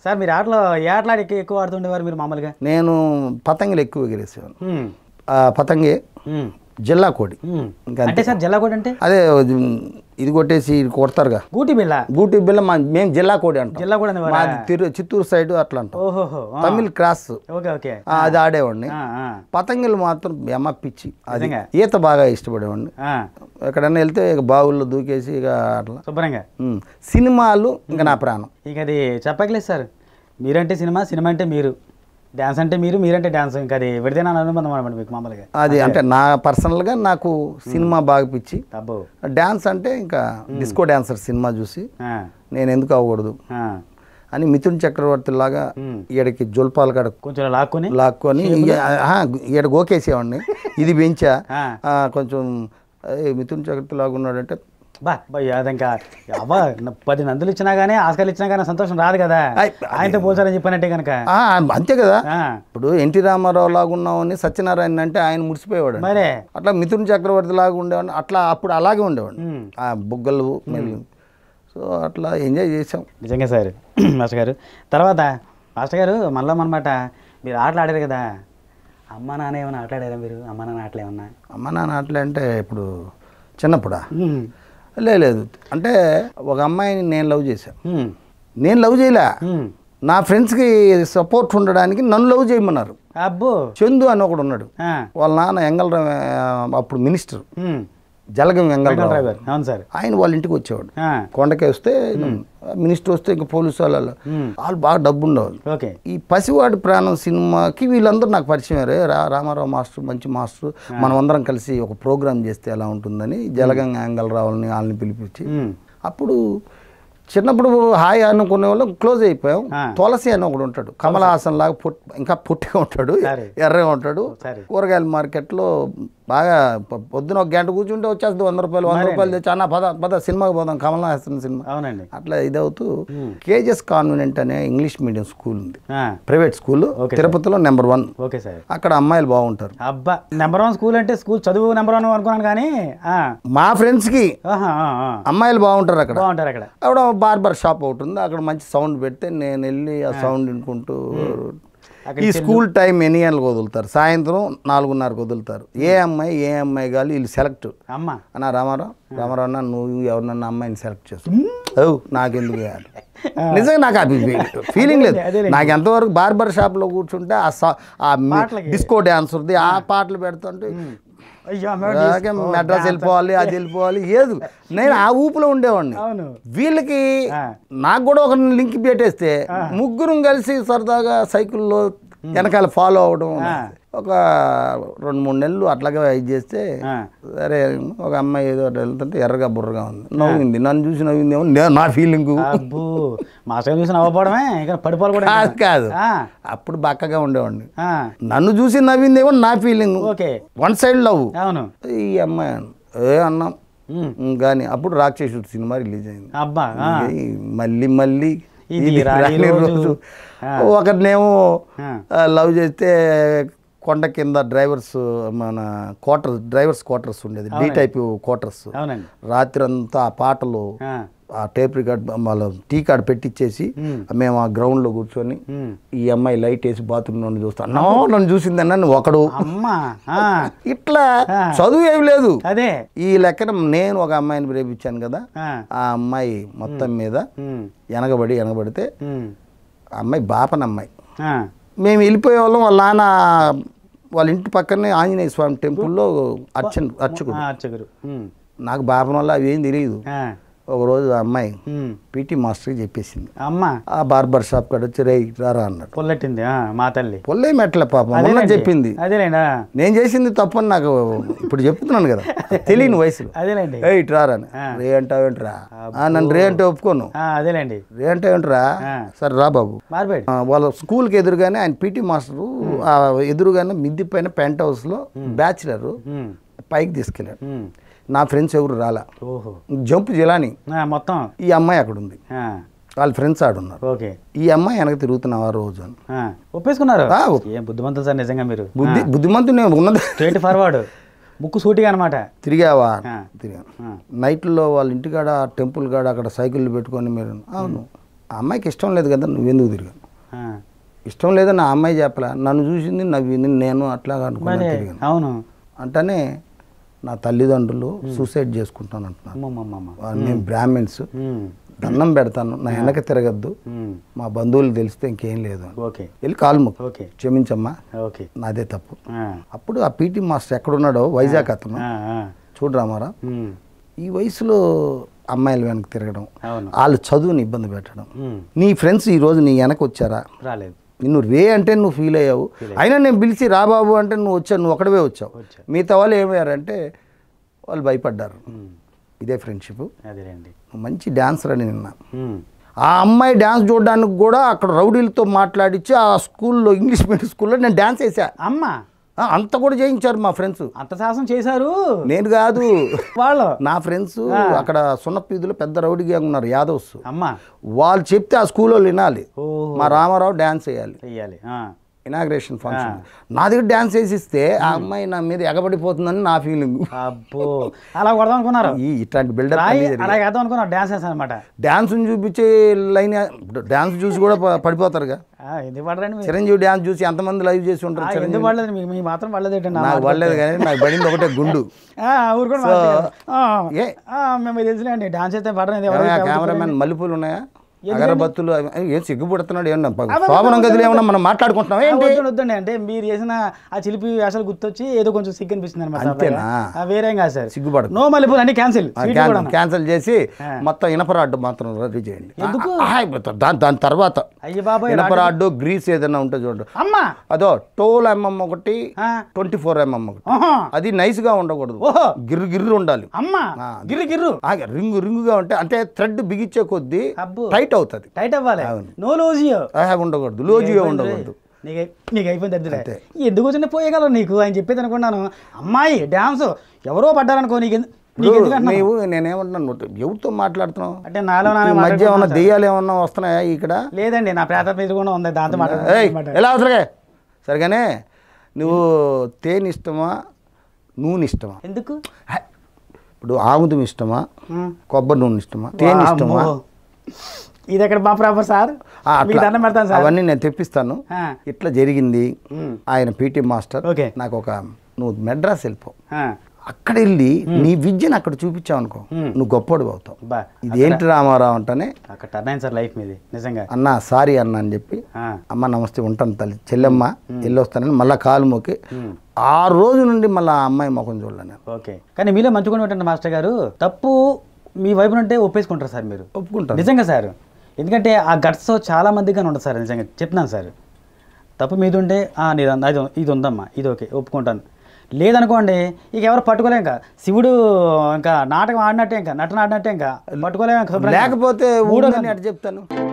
Sir మీరు ఆటలో ఏ ఆటలు ఆడి ఎక్కువ ఆడుతుండేవారు మీరు మామూలుగా నేను పతంగిలు ఎక్కువ ఎగిరేసేవాను ఉమ్, ఆ పతంగి ఉమ్, జిల్లా కోడి ఉమ్. ఇంకా అంటే సార్ జల్లాకోట అంటే అదే ఇది కొట్టేసి ఇది కొడతారుగా గూటి బిల్ల గూటి బిల్ల మా మేము జిల్లా కోడి అంటాం జిల్లా కూడా అనేవారా? మాది తిరు చిత్తూరు సైడ్ అట్లా అంటాం ఓహోహో ఆ, తమిళ్ క్రాస్ ఓకే ఓకే ఆ, అది ఆడేవాడిని ఆ, ఆ, పతంగులు మాత్రం ఎమ్మ పిచ్చి అది నిజంగా? ఈత బాగా ఇష్టపడేవాడిని ఆ, ఎక్కడన్నా వెళ్తే ఇక బావుల్లో దూకేసి ఇక అట్లా శుభ్రంగా ఉమ్. సినిమాలు ఇంకా నా ప్రాణం ఇక అది చెప్పకలేదు సార్ మీరంటే సినిమా సినిమా అంటే మీరు డ్యాన్స్ అంటే మీరు మీరంటే డ్యాన్స్ ఇంకా అది విడితే నా అనుబంధం అనమాట మీకు మామూలుగా అది అంటే నా పర్సనల్గా నాకు సినిమా బాగా పిచ్చి అబ్బో డ్యాన్స్ అంటే ఇంకా డిస్కో డాన్సర్ సినిమా చూసి ఆ, నేను ఎందుకు అవ్వకూడదు ఆ, అని మిథున్ చక్రవర్తి లాగా ఉమ్. ఈడకి జుల్పాలు కాడ కొంచెం లాక్కుని లాక్కొని ఈడ గోకేసేవాడిని ఇది పెంచా ఆ, ఆ, కొంచెం ఏ, మిథున్ చక్రవర్తి లాగా ఉన్నాడంటే బా బా అది ఇంకా అవ్వ న- పది నందులు ఇచ్చినా కానీ ఆస్కార్లు ఇచ్చినా కానీ సంతోషం రాదు కదా ఐ, ఆయనతో పోల్చాలని చెప్పినట్టే కనుక ఆ, అంతే కదా ఆ, ఇప్పుడు ఎన్టీ రామారావు లాగా ఉన్నామని సత్యనారాయణ అంటే ఆయన ముడిచిపోయేవాడు మరే అట్లా మిథున్ చక్రవర్తి లాగా ఉండేవాడిని అట్లా అప్పుడు అలాగే ఉండేవాడిని ఉమ్, ఆ బుగ్గలు మెల్లి సో అట్లా ఎంజాయ్ చేసాం నిజంగా సార్ మాస్టర్ గారు తర్వాత మాస్టర్ గారు మళ్ళీ అనమాట మీరు ఆటలు ఆడారు కదా అమ్మ నాన్న ఏమైనా ఆటలాడారా మీరు అమ్మ నాన్న ఆటలు ఏమన్నా అమ్మ నాన్న అట్లా అంటే ఇప్పుడు చిన్నప్పుడా ఉమ్, లే- లేదు అంటే ఒక అమ్మాయిని నేను లవ్ చేశాను ఉమ్, నేను లవ్ చేయలే ఉమ్. నా ఫ్రెండ్స్కి సపోర్ట్ ఉండడానికి నన్ను లవ్ చేయమన్నారు అబ్బో చందు అని ఒకడు ఉన్నాడు ఆ, వాళ్ళ నాన్న ఎంగళరావు ఆ, అప్పుడు minister um, Jalagam Engala Rao driver అవును సార్ ఆయన వాళ్ళ ఇంటికి వచ్చేవాడు ఆ, కొండకే వస్తే మినిస్టర్ వస్తే ఇంకా పోలీసు వాళ్ళు ఉమ్, వాళ్ళు బాగా డబ్బు ఉండేవాళ్ళు ఓకే ఈ పసివాడి ప్రాణం సినిమాకి వీళ్ళందరూ నాకు పరిచయం రే రా రామారావు మాస్టర్ మంచి మాస్టర్ మనం అందరం కలిసి ఒక ప్రోగ్రామ్ చేస్తే ఎలా ఉంటుందని జలగంగ యాంగల్ రావాలని వాళ్ళని పిలిపించి ఉమ్, అప్పుడు చిన్నప్పుడు హాయ్ అనుకునే వాళ్ళు క్లోజ్ అయిపోయాం ఆ. తులసి అని ఒకడు ఉంటాడు కమలహాసన్ లాగా పుట్ ఇంకా పుట్టిగా ఉంటాడు సరే. ఎర్రగా ఉంటాడు సరే. కూరగాయల మార్కెట్లో బాగా పొ- పొద్దున ఒక గంట కూర్చుంటే వచ్చేస్తుంది వంద రూపాయలు వంద రూపాయలు తెచ్చి అన్న పద పద సినిమాకి పోదాం కమల్ హాసన్ సినిమా అవునండి అట్లా ఇదవుతూ కేజెస్ కాన్వెంట్ అనే ఇంగ్లీష్ మీడియం స్కూల్ ఉంది ఆ, ప్రైవేట్ స్కూల్ ఓకే తిరుపతిలో నెంబర్ వన్ ఓకే సార్ అక్కడ అమ్మాయిలు బాగుంటారు అబ్బా నెంబర్ వన్ స్కూల్ అంటే స్కూల్ చదువు నెంబర్ వన్ అనుకున్నాను కానీ ఆ, మా ఫ్రెండ్స్కి ఆహా, ఆ, ఆ. అమ్మాయిలు బాగుంటారు అక్కడ బాగుంటారు అక్కడ అక్కడ బార్బర్ షాప్ ఒకటి ఉంది అక్కడ మంచి సౌండ్ పెడితే నేను వెళ్ళి ఆ సౌండ్ వినుకుంటూ అక్కడ ఈ స్కూల్ టైం ఎన్ని గంటలకు వదులుతారు సాయంత్రం నాలుగున్నరకు వదులుతారు ఏ అమ్మాయి ఏ అమ్మాయి కాదు వీళ్ళు సెలెక్ట్ అమ్మ అన్న రామారావు రామారావు అన్న నువ్వు ఎవరినన్నా అమ్మాయిని సెలెక్ట్ చేస్తావు ఓ నాకెందుకు చేయాలి నిజంగా నాకు అది ఫీలింగ్ లేదు అదేలేండి. నాకు ఎంతవరకు బార్బర్ షాప్లో కూర్చుంటే ఆ సా- ఆ పాటలకి. డిస్కో డాన్సర్ది ఆ పాటలు పెడుతుంటే అయ్యో అమ్మ, అలాగే disco, మెడ్రాస్ dance. వెళ్ళిపోవాలి అది వెళ్ళిపోవాలి ఏదు నేను ఆ ఊపులో ఉండేవాడిని అవును వీళ్ళకి ఆ. నాకు కూడా ఒక లింక్ పెట్టేస్తే ముగ్గురం కలిసి సరదాగా సైకిల్లో వెనకాల ఫాలో అవడం ఆ. ఒక రెండు మూడు నెలలు అట్లాగే ఇది చేస్తే ఆ. సరే ఒక అమ్మాయి ఏదో అటు వెళ్తుంటే ఎర్రగా బుర్రగా ఉంది నవ్వింది నన్ను చూసి నవ్విందేమో నే- నా ఫీలింగ్ అబ్బో మాస్టర్ చూసి నవ్వపోవడమే ఇక పడిపోవాలి కూడా కాదు కాదు ఆ, అప్పుడు బక్కగా ఉండేవాడిని ఆ, నన్ను చూసి నవ్విందేమో నా feeling okay one side love అవును ఈ అమ్మాయి అన్న. ఏ అన్నాం ఉమ్, కానీ అప్పుడు రాక్షసుడు సినిమా రిలీజ్ అయింది అబ్బా ఆ, ఈ మళ్ళీ మళ్ళీ ఇది ఇది రాని రాని రోజు. రోజు ఆ. ఒకరినేమో ఆ. ఆ, లవ్ చేస్తే కొండ కింద డ్రైవర్స్ మన క్వార్టర్స్ డ్రైవర్స్ క్వార్టర్స్ ఉండేది డి టైప్ క్వార్టర్స్ అవునండి రాత్రి అంతా ఆ పాటలు ఆ, ఆ టేప్ రికార్డ్ వాళ్ళ టీ కార్డ్ పెట్టించేసి ఉమ్, మేము ఆ గ్రౌండ్లో కూర్చొని ఉమ్. ఈ అమ్మాయి లైట్ వేసి బాత్రూమ్ నుండి చూస్తాను నో నన్ను చూసిందన్న ఒకడు అమ్మ ఆ, ఇట్లా ఆ. చదువు ఏమి లేదు అదే ఈ లెక్కన నేను ఒక అమ్మాయిని ప్రేమించాను కదా ఆ, ఆ అమ్మాయి మొత్తం మీద ఉమ్, వెనకబడి వెనకబడితే ఉమ్, ఆ అమ్మాయి బాపన అమ్మాయి ఆ, మేము వెళ్ళిపోయే వాళ్ళం వాళ్ళ నాన్న వాళ్ళ ఇంటి పక్కనే ఆంజనేయ స్వామి టెంపుల్లో అర్చన అర్చకుడు ఆ, అర్చకురు ఉమ్, నాకు బాపన వల్ల అవి ఏం తెలియదు ఆ, ఒకరోజు ఆ అమ్మాయి ఉమ్. పీటీ మాస్టర్కి చెప్పేసింది అమ్మ ఆ బార్బర్ షాప్ కాడ వచ్చి రే రారా అన్నాడు పొల్లెట్టింది ఆ, మా తల్లి పొల్లే మెట్ల పాపం మొన్న అదేలేండి. చెప్పింది అదేలేండి ఆ, నేను చేసింది తప్పని నాకు ఇప్పుడు చెప్తున్నాను కదా తెలియని వయసులో అదేలేండి ఏ ఇటు రారా అని. ఆ. రే అంటావేంట్రా ఆ, నన్ను రే అంటే ఒప్పుకోను ఆ, అదేలేండి రే అంటావేంట్రా ఆ. సరే రా బాబు మార్బేడ్ ఆ, వాళ్ళ స్కూల్కి ఎదురుగానే ఆయన పీటీ మాస్టరు ఆ ఎదురుగానే మిద్ది పైన పెంట్ హౌస్లో బ్యాచిలర్ ఉమ్, పైకి తీసుకెళ్ళాడు ఉమ్. నా ఫ్రెండ్స్ ఎవరు రాలా ఓహో జంప్ జిలాని ఆ, మొత్తం ఈ అమ్మాయి అక్కడ ఉంది ఆ, వాళ్ళ ఫ్రెండ్స్ ఆడున్నారు ఓకే ఈ అమ్మాయి వెనక తిరుగుతున్నావు ఆ రోజు అని ఆ, ఒప్పేసుకున్నారు ఆ, ఏం బుద్ధిమంతులు సార్ నిజంగా మీరు బుద్ధి బుద్ధిమంతు నేను ఉన్నది స్ట్రైట్ ఫార్వర్డ్ ముక్కు సూటిగా అనమాట తిరిగావా ఆ. తిరిగాను ఆ, నైట్లో వాళ్ళ ఇంటికాడ టెంపుల్ కాడ అక్కడ సైకిళ్ళు పెట్టుకొని మీరు అవును ఆ అమ్మాయికి ఇష్టం లేదు కదా నువ్వెందుకు తిరిగాను ఆ. ఇష్టం లేదని ఆ అమ్మాయి చెప్పలే నన్ను చూసింది నవ్వింది నేను అట్లా అనుకున్నాను మరి తిరిగాను అవును అంటేనే నా తల్లిదండ్రులు సూసైడ్ చేసుకుంటాను అంటున్నాను అమ్మమ్మమ్మ వాళ్ళు మేము బ్రాహ్మిన్స్ ఉమ్, దండం పెడతాను నా వెనక తిరగద్దు ఉమ్, మా బంధువులు తెలిస్తే ఇంకేం లేదు అని. ఓకే వెళ్ళి కాలు మొక్కు ఓకే క్షమించమ్మా ఓకే నాదే తప్పు ఆ, అప్పుడు ఆ పీటీ మాస్టర్ ఎక్కడున్నాడో వైజాగ్ అతను ఆ, ఆ, చూడు రామారా ఉమ్, ఈ వయసులో అమ్మాయిల వెనక తిరగడం అవును వాళ్ళు చదువుని ఇబ్బంది పెట్టడం ఉమ్, నీ ఫ్రెండ్స్ ఈ రోజు నీ వెనక వచ్చారా రాలేదు నిన్ను రే అంటే నువ్వు ఫీల్ అయ్యావు అయినా నేను పిలిచి రా బాబు అంటే నువ్వు వచ్చావు నువ్వు ఒకడవే వచ్చావు వచ్చా మిగతా వాళ్ళు ఏమయ్యారంటే వాళ్ళు భయపడ్డారు ఉమ్, ఇదే ఫ్రెండ్షిప్ అదేలేండి నువ్వు మంచి డాన్సర్ అని నిన్న ఉమ్, ఆ అమ్మాయి డ్యాన్స్ చూడడానికి కూడా అక్కడ రౌడీలతో మాట్లాడించి ఆ స్కూల్లో ఇంగ్లీష్ మీడియం స్కూల్లో నేను డ్యాన్స్ వేసా అమ్మ ఆ, అంత కూడా చేయించారు మా ఫ్రెండ్స్ అంత సాహసం చేశారు నేను కాదు వాళ్ళు నా ఫ్రెండ్స్ అక్కడ సున్నపీదులో పెద్ద రౌడీ గ్యాంగ్ ఉన్నారు యాదవ్స్ అమ్మ వాళ్ళు చెప్తే ఆ స్కూల్లో వినాలి ఓహో మా రామారావు డ్యాన్స్ వేయాలి చెయ్యాలి ఆ, ఇనాగ్రేషన్ ఫంక్షన్ నా దగ్గర డ్యాన్స్ వేసిస్తే ఆ అమ్మాయి నా మీద ఎగబడిపోతుందని నా ఫీలింగ్ అబ్బో అలా కొడదాం అనుకున్నారు ఈ ఇట్లాంటి బిల్డప్ రాయి అలా వేద్దాం అనుకున్నారు డాన్స్ చేస్తాను అనమాట డ్యాన్స్ చూపించే లైన్ డ్యాన్స్ చూసి కూడా ప- పడిపోతారుగా ఎందుకు పడరండి మీరు చిరంజీవి డ్యాన్స్ చూసి ఎంతమంది లైవ్ చేసి ఆ, ఉంటారు ఎందుకు చిరంజీవి పడలేదు మీకు మీ మాత్రం పడలేదు ఏంటండి నా నాకు మాట పడలేదు కానీ నాకు పడింది ఒకటే గుండు ఆ, ఊరు కూడా మాట్లాడు. ఆ, ఏ ఆ, మేము తెలుసులేండి డాన్స్ అయితే పడలేదు ఎవరు ఏమయ్యా, కెమెరామెన్ మల్లెపూలు ఉన్నాయా అగరబత్తులు అవి- అవి ఏం సిగ్గుపడుతున్నాడు ఏమన్నా శోభనం గదిలో ఏమన్నా మనం మాట్లాడుకుంటున్నాం ఏంటి వద్దండి వద్దండి అంటే మీరు చేసిన ఆ చిలిపి అసలు గుర్తొచ్చి ఏదో కొంచెం సిగ్గు అనిపిస్తుంది అనమాట అంతేనా? వేరేం కాదు సార్ సిగ్గుపడకు నో మల్లెపూలు అన్ని క్యాన్సిల్ క్యాన్సిల్ క్యాన్సిల్ చేసి మొత్తం ఇనపరాడ్డు మాత్రం రెడీ చేయండి ఎందుకు? ఆ, ఆ, దాని దాని తర్వాత అయ్య బాబాయ్ ఇనపరాడ్డు గ్రీస్ ఏదైనా ఉంటే చూడండి అమ్మా అదో టోల్ ఎంఎం ఒకటి ఆ, ట్వంటీ ఫోర్ ఎంఎం ఒకటి ఆహా, అది నైస్ గా ఉండకూడదు ఓహో గిర్రు గిర్రు ఉండాలి అమ్మా గిర్రు గిర్రు ఆ, రింగు రింగుగా ఉంటే అంటే థ్రెడ్ బిగించే కొద్దీ అబ్బో టైట్ అవుతుంది టైట్ అవ్వాలి అవును. నో లోజియో ఆహా, ఉండకూడదు లోజుగా ఉండకూడదు నీకు అయి- నీకు అయిపోయింది అద్దెలే అంతే. ఎందుకు వచ్చిన పోయగలవు నీకు ఆయన చెప్పేది అనుకున్నాను అమ్మాయి డాన్స్ ఎవరో పడ్డారనుకో నీకు ఎందు- నీకు ఎందుకు అంటున్నాను? నీవు నేనేమంటున్నాను ఎవరితో మాట్లాడుతున్నావు అంటే నాలో ఈ నానే మధ్య ఏమన్నా మాట్లాడుకుంటున్నాను దెయ్యాలు ఏమన్నా వస్తున్నాయా ఇక్కడ సార్. లేదండి నా ప్రేత మీద కూడా ఉంది దాంతో ఏయ్ మాట్లాడుతున్నాను ఎలా అవసరగా సరిగానే నువ్వు తేనె ఇష్టమా నూనె ఇష్టమా ఎందుకు హే, ఇప్పుడు ఆముదం ఇష్టమా ఉమ్. కొబ్బరి నూనె ఇష్టమా తేనె ఇష్టమా వామ్మో. ఇది ఎక్కడ మా ప్రాపర్ సార్ ఆ, మీకు అట్లా. దండం పెడతాను సార్ అవన్నీ నేను తెప్పిస్తాను ఆ, ఇట్లా జరిగింది ఉమ్. ఆయన పీటీ మాస్టర్ ఓకే నాకు ఒక నువ్వు మెడ్రాస్ వెళ్ళిపో ఆ, అక్కడ వెళ్ళి నీ విద్యను అక్కడ చూపించావు అనుకో ఉమ్. నువ్వు గొప్పడు అవుతావు బా ఇది ఏంటి రామారావు అంటేనే అక్కడ టర్న్ అయింది సార్ లైఫ్ మీది నిజంగా అన్న సారీ అన్న అని చెప్పి ఆ, అమ్మ నమస్తే ఉంటాను తల్లి చెల్లెమ్మ వెళ్ళొస్తానని మళ్ళీ కాలు మోకి ఉమ్. ఆ రోజు నుండి మళ్ళీ ఆ అమ్మాయి ముఖం చూడలే నేను ఓకే కానీ మీలో మంచుకొని ఏంటంటే మాస్టర్ గారు తప్పు మీ వైపు నుంటే ఒప్పేసుకుంటారు సార్ మీరు ఒప్పుకుంటాను నిజంగా సార్ ఎందుకంటే ఆ గట్స్ చాలా మందిగా ఉండదు సార్ నిజంగా చెప్తున్నాను సార్ తప్పు మీద ఉంటే "ఆ, నీది అంద- ఇది ఇది ఉందమ్మా ఇది ఓకే ఒప్పుకుంటాను లేదనుకోండి ఇక ఎవరు పట్టుకోలేం ఇంకా శివుడు ఇంకా నాటకం ఆడినట్టే ఇంకా నటన ఆడినట్టే ఇంకా పట్టుకోలేం ఇంకా శుభ్రంగా. లేకపోతే మూడో ఊడని అటు చెప్తాను